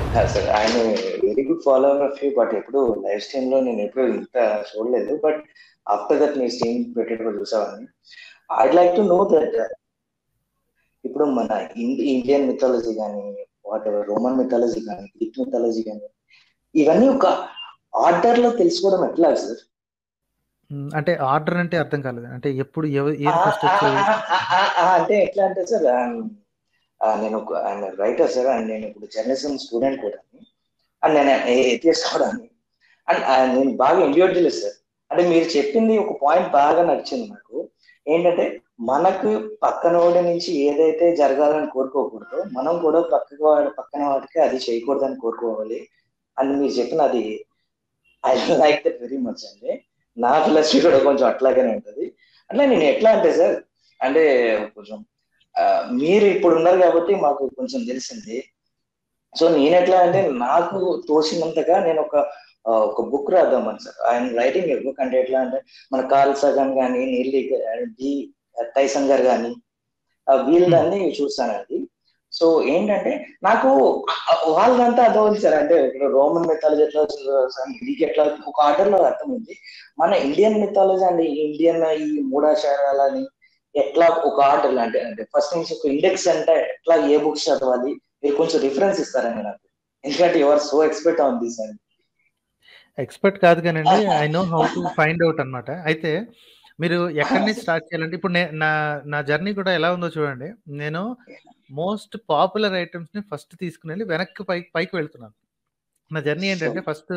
Sir ఆయన very good follower of you but ఎప్పుడు live stream లో నేను ఎప్పుడు ఇంత చూడలేదు బట్ ఆఫ్టర్ దట్ మీ స్ట్రీమ్ పెట్టేటప్పుడు చూసామని I'd like to know that ఇప్పుడు మన ఇండియన్ మిథాలజీ కానీ వాట్ ఎవర్ రోమన్ మిథాలజీ కానీ గ్రీక్ మిథాలజీ కానీ ఇవన్నీ ఒక ఆర్డర్ లో తెలుసుకోవడం ఎట్లా సార్ ఉమ్, అంటే ఆర్డర్ అంటే అర్థం కాలేదు అంటే ఎప్పుడు ఎవ- ఏది ఫస్ట్ వచ్చేది అంటే ఎట్లా అంటే సార్ నేను ఆయన రైటర్ సార్ అండ్ నేను ఇప్పుడు జర్నలిజం స్టూడెంట్ కూడా అండ్ నేను ఎథియస్ట్ కూడా అండ్ నేను బాగా ఎంజాయ్ చేయలేదు సార్ అంటే మీరు చెప్పింది ఒక పాయింట్ బాగా నచ్చింది నాకు ఏంటంటే మనకు పక్కన వాడి నుంచి ఏదైతే జరగాలని కోరుకోకూడదు మనం కూడా పక్కన వాడి పక్కన వాడికి అది చేయకూడదని కోరుకోవాలి అని మీరు చెప్పిన అది I like that very much అండి నా ఫిలాసఫీ కూడా కొంచెం అట్లాగే ఉంటది అట్లా నేను ఎట్లా అంటే సార్ అంటే కొంచెం ఆ, మీరు ఇప్పుడు ఉన్నారు కాబట్టి మాకు కొంచెం తెలిసింది సో నేను ఎట్లా అంటే నాకు తోచినంతగా నేను ఒక ఆ, ఒక బుక్ రాద్దామని సార్ ఆయన రైటింగ్ బుక్ అంటే ఎట్లా అంటే మన కార్ల్ సగన్ కానీ నీర్లీ డి టైసన్ గారు కానీ వీళ్ళని చూస్తానండి సో ఏంటంటే నాకు వాళ్ళంతా అర్థమైంది సార్ అంటే ఇప్పుడు రోమన్ మెథాలజీ ఎట్లా గ్రీక్ ఎట్లా ఒక ఆర్డర్ లో అర్థమైంది మన ఇండియన్ మిథాలజీ అండ్ ఇండియన్ ఈ మూడాచారాలని ఎట్లా ఒక ఆర్డర్ అంటే అంటే ఫస్ట్ నుంచి ఒక ఇండెక్స్ అంటే ఎట్లా ఏ బుక్స్ చదవాలి మీరు కొంచెం రిఫరెన్స్ ఇస్తారండి నాకు ఎందుకంటే your so expect on this అండి ఎక్స్పర్ట్ కాదు కానండి I know how to find out అన్నమాట అయితే మీరు ఎక్కడి నుంచి స్టార్ట్ చేయాలంటే ఇప్పుడు నే- నా నా జర్నీ కూడా ఎలా ఉందో చూడండి నేను మోస్ట్ పాపులర్ ఐటమ్స్ ని ఫస్ట్ తీసుకుని వెళ్ళి వెనక్కి పైకి పైకి వెళ్తున్నాను నా జర్నీ ఏంటంటే ఫస్ట్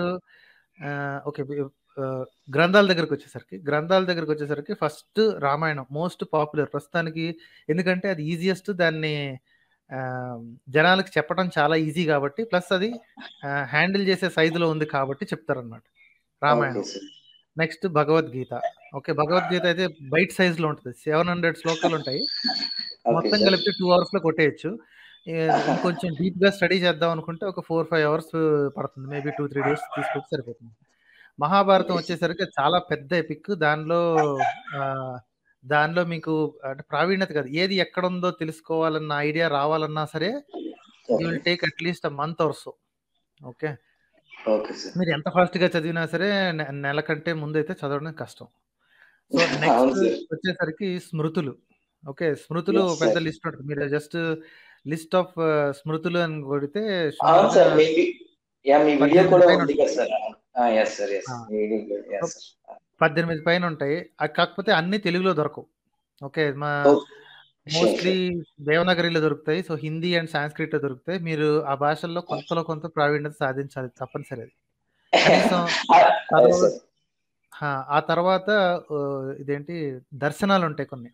ఓకే గ్రంథాల దగ్గరకు వచ్చేసరికి గ్రంథాల దగ్గరకు వచ్చేసరికి ఫస్ట్ రామాయణం మోస్ట్ పాపులర్ ప్రస్తుతానికి ఎందుకంటే అది ఈజియెస్ట్ దాన్ని ఆ, జనాలకి చెప్పడం చాలా ఈజీ కాబట్టి ప్లస్ అది హ్యాండిల్ చేసే సైజులో ఉంది కాబట్టి చెప్తారనమాట Ramayanam okay sir next Bhagavad Gita okay Bhagavad Gita అయితే బైట్ సైజ్ లో ఉంటుంది సెవెన్ హండ్రెడ్ శ్లోకాలు ఉంటాయి ఓకే మొత్తం సార్ కలిపితే టూ అవర్స్ లో కొట్టేయచ్చు ఏ, ఇంకొంచెం డీప్ గా స్టడీ చేద్దాం అనుకుంటే ఒక ఫోర్ ఫైవ్ అవర్స్ పడుతుంది మేబీ టూ త్రీ డేస్ తీసుకుంటే సరిపోతుంది మహాభారతం వచ్చేసరికి చాలా పెద్ద ఎపిక్ దానిలో ఆ, దానిలో మీకు అంటే ప్రావీణ్యత కాదు ఏది ఎక్కడ ఉందో తెలుసుకోవాలన్న ఐడియా రావాలన్నా సరే you okay will take at least month or so okay okay sir మీరు ఎంత ఫాస్ట్ గా చదివినా సరే నె- నెల కంటే ముందు అయితే చదవడం కష్టం సో అవును నెక్స్ట్ సార్ వచ్చేసరికి స్మృతులు ఓకే స్మృతులు ఎస్ పెద్ద సార్ లిస్ట్ ఉంటుంది మీరు జస్ట్ లిస్ట్ ఆఫ్ స్మృతులు అని కొడితే అవును సుమారుగా సార్ మీ యా మీ వీడియో పద్దెనిమిది కూడా పైన ఉంది ఉంటాయి కదా సార్ ఎస్ సార్ ఎస్ ఆ, మీ వీడియో సో ఎస్ సార్ పద్దెనిమిది పైన ఉంటాయి అది కాకపోతే అన్ని తెలుగులో దొరకవు ఓకే మా షూర్ మోస్ట్లీ షూర్ దేవనాగరిలో దొరుకుతాయి సో హిందీ అండ్ సాంస్క్రిట్ లో దొరుకుతాయి మీరు ఆ భాషల్లో కొంతలో కొంత ప్రావీణ్యత సాధించాలి తప్పనిసరి అది కనీసం తర్వాత సార్ హా, ఆ తర్వాత ఆ, ఇదేంటి దర్శనాలు ఉంటాయి కొన్ని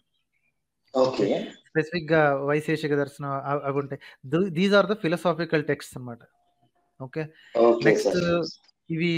ఓకే ఓకే స్పెసిఫిక్ గా వైశేషిక దర్శనం అవి అవి ఉంటాయి these are the philosophical text అన్నమాట ఓకే ఓకే నెక్స్ట్ సార్ ఇవి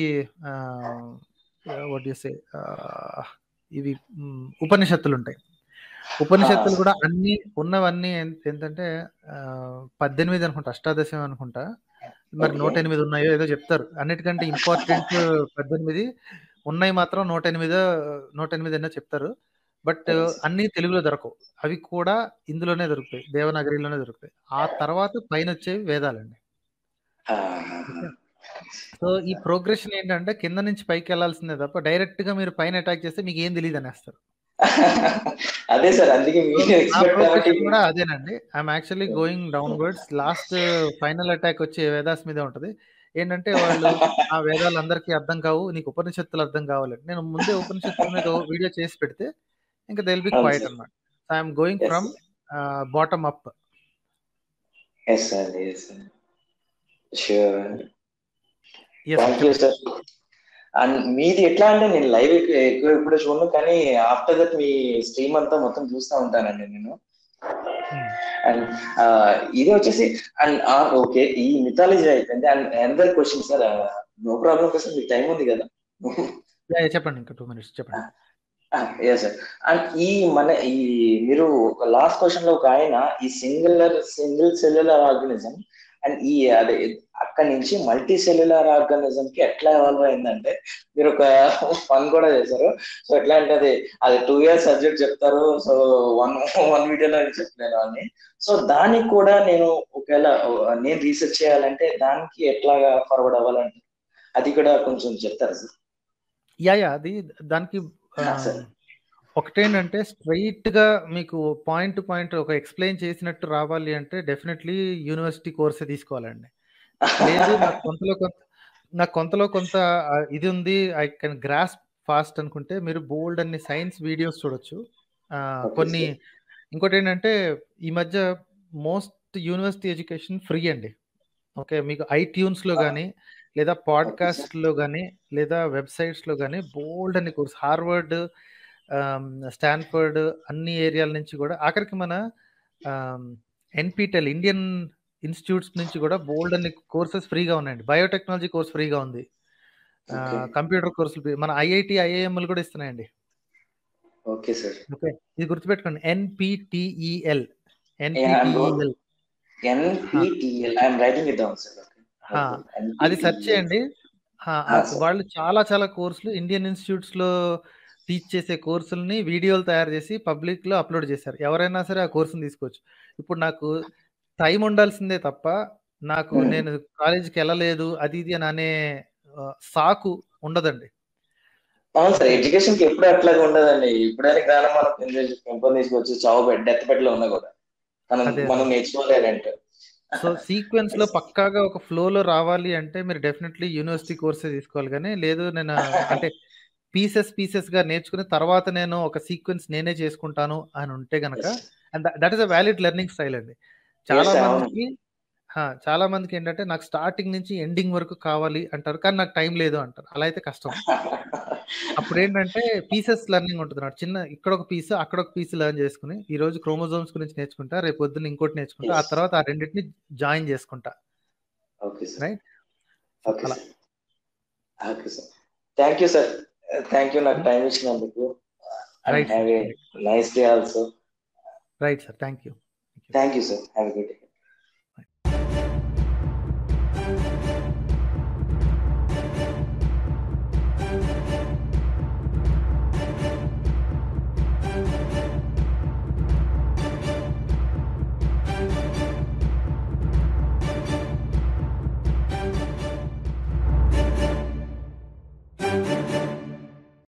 వాట్ సే ఇవి మ్, ఉపనిషత్తులు ఉంటాయి ఉపనిషత్తులు కూడా అన్ని ఉన్నవన్నీ ఎన్- ఏంటంటే ఆ, పద్దెనిమిది అనుకుంటా అష్టాదశం అనుకుంటా మరి ఓకే నూట ఎనిమిది ఉన్నాయో ఏదో చెప్తారు అన్నిటికంటే ఇంపార్టెంట్ పద్దెనిమిది ఉన్నాయి మాత్రం నూట ఎనిమిది నూట ఎనిమిది అన్నో చెప్తారు బట్ ఓకే సార్ అన్ని తెలుగులో దొరకవు అవి కూడా ఇందులోనే దొరుకుతాయి దేవనాగరిలోనే దొరుకుతాయి ఆ తర్వాత పైన వచ్చేవి వేదాలండి ఓకే సో ఈ ప్రోగ్రెషన్ ఏంటంటే కింద నుంచి పైకి వెళ్ళాల్సిందే తప్ప డైరెక్ట్ గా మీరు పైన అటాక్ చేస్తే మీకు ఏం తెలియదు అనేస్తారు అదే సార్ అందుకే సో మీరు నా ఎక్స్పెక్ట్ కాబట్టి ప్రోగ్రెషన్ కూడా అదేనండి I'm actually going downwards last final attack వచ్చే వేదాస్ మీదే ఉంటది ఏంటంటే వాళ్ళు ఆ వేదాలు అందరికీ అర్థం కావు నీకు ఉపనిషత్తులు అర్థం కావాలంటే నేను ముందే ఉపనిషత్తుల మీద వీడియో చేసి పెడితే ఇంకా దెల్ బి అవును క్వైట్ సార్ అనమాట I'm going yes from bottom up yes sir yes sir sure అండి ఎస్ థ్యాంక్ యూ చెప్పండి సార్ అండ్ మీది ఎట్లా అంటే నేను లైవ్ ఎక్కువ ఎప్పుడు చూడను కానీ ఆఫ్టర్ దట్ మీ స్ట్రీమ్ అంతా మొత్తం చూస్తూ ఉంటానండి నేను అండ్ ఇది వచ్చేసి అండ్ ఓకే ఈ మిథాలజీ అయిపోయింది and another question sir no problem కోసం మీకు టైం ఉంది కదా చెప్పండి ఇంకా టూ మినిట్స్ చెప్పండి ఎస్ సార్ అండ్ ఈ మన ఈ మీరు లాస్ట్ క్వశ్చన్ లో ఒక ఆయన ఈ singular single cellular organism and ఈ అదే అక్కడి నుంచి మల్టీ సెల్యులర్ ఆర్గానిజం కి ఎట్లా ఎవాల్వ్ అయిందంటే మీరు ఒక ఫన్ కూడా చేశారు సో ఎట్లా అంటే అది అది టూ ఇయర్స్ సబ్జెక్ట్ చెప్తారు సో వన్ వన్ వీడియోలో చెప్తున్నాను అని సో దానికి కూడా నేను ఒకవేళ నేను రీసెర్చ్ చేయాలంటే దానికి ఎట్లాగా ఫార్వర్డ్ అవ్వాలంటే అది కూడా కొంచెం చెప్తారా సార్ యా యా అది దానికి ఆ, సార్ ఒకటేంటంటే స్ట్రైట్ గా మీకు పాయింట్ టు పాయింట్ ఒక ఎక్స్ప్లెయిన్ చేసినట్టు రావాలి అంటే డెఫినెట్లీ యూనివర్సిటీ కోర్సే తీసుకోవాలండి లేదు నాకు కొంతలో కొంత నాకు కొంతలో కొంత ఆ, ఇది ఉంది ఐ కెన్ గ్రాస్ ఫాస్ట్ అనుకుంటే మీరు బోల్డ్ అన్ని సైన్స్ వీడియోస్ చూడొచ్చు ఆ, Okay, కొన్ని sir. ఇంకోటి ఏంటంటే ఈ మధ్య మోస్ట్ యూనివర్సిటీ ఎడ్యుకేషన్ ఫ్రీ అండి ఓకే మీకు ఐట్యూన్స్ లో Ah. కానీ లేదా పాడ్కాస్ట్ లో కానీ లేదా వెబ్సైట్స్ లో కానీ బోల్డ్ అన్ని కోర్స్ హార్వర్డ్ స్టాన్ఫర్డ్ అన్ని ఏరియాల నుంచి కూడా ఆఖరికి మన ఎన్పిటెల్ ఇండియన్ ఇన్స్టిట్యూట్స్ నుంచి కూడా బోల్డ్ అన్ని కోర్సెస్ ఫ్రీగా ఉన్నాయండి బయోటెక్నాలజీ కోర్స్ ఫ్రీగా ఉంది Okay. కంప్యూటర్ కోర్సులు free- మన ఐఐటి ఐఐఎంలు కూడా ఇస్తున్నాయండి ఓకే సార్ ఓకే ఇది గుర్తుపెట్టుకోండి NPTEL Yeah, NPTEL NPTEL I'm writing it down sir ఆ, అది సెర్చ్ చేయండి ఆ, ఆ, ఆ, sir. వాళ్ళు చాలా చాలా కోర్సులు ఇండియన్ ఇన్స్టిట్యూట్స్ లో టీచ్ చేసే కోర్సుల్ని వీడియోలు తయారు చేసి పబ్లిక్ లో అప్లోడ్ చేశారు ఎవరైనా సరే ఆ కోర్సుని తీసుకోవచ్చు ఇప్పుడు నాకు టైం ఉండాల్సిందే తప్ప నాకు Hmm. నేను కాలేజీకి వెళ్ళలేదు అది ఇది అని అనే ఆ, సాకు ఉండదండి అవును సార్ ఎడ్యుకేషన్ కి ఎప్పుడు అట్లాగా ఉండదండి ఇప్పుడైనా జ్ఞానం మనం పెంపొందించుకోవచ్చు చావు బెడ్ డెత్ బెడ్ లో ఉన్నా కూడా మనం అదే. మనం నేర్చుకోలేదంటే సో సీక్వెన్స్ లో పక్కాగా ఒక ఫ్లో లో రావాలి అంటే మీరు డెఫినెట్లీ యూనివర్సిటీ కోర్సే తీసుకోవాలి కానీ లేదు నేను అంటే పీసెస్ పీసెస్ గా నేర్చుకుని తర్వాత నేను ఒక సీక్వెన్స్ నేనే చేసుకుంటాను అని ఉంటే గనక and that is a valid learning style అండి చాలా Yes, అవును. మందికి హా, చాలా మందికి ఏంటంటే నాకు స్టార్టింగ్ నుంచి ఎండింగ్ వరకు కావాలి అంటారు కానీ నాకు టైం లేదు అంటారు అలా అయితే కష్టం అప్పుడు ఏంటంటే పీసెస్ లెర్నింగ్ ఉంటుంది నాకు చిన్న ఇక్కడ ఒక పీస్ అక్కడ ఒక పీస్ లెర్న్ చేసుకుని ఈ రోజు క్రోమోజోమ్స్ గురించి నేర్చుకుంటా రేపు పొద్దున్న ఇంకోటి నేర్చుకుంటా ఆ Yes. తర్వాత ఆ రెండింటిని జాయిన్ చేసుకుంటా ఓకే సార్ రైట్ ఓకే అలా. Sir okay sir thank you sir thank you నాకు టైం ఇచ్చినందుకు Right, have a sir. Nice day also right sir thank you thank you sir have good day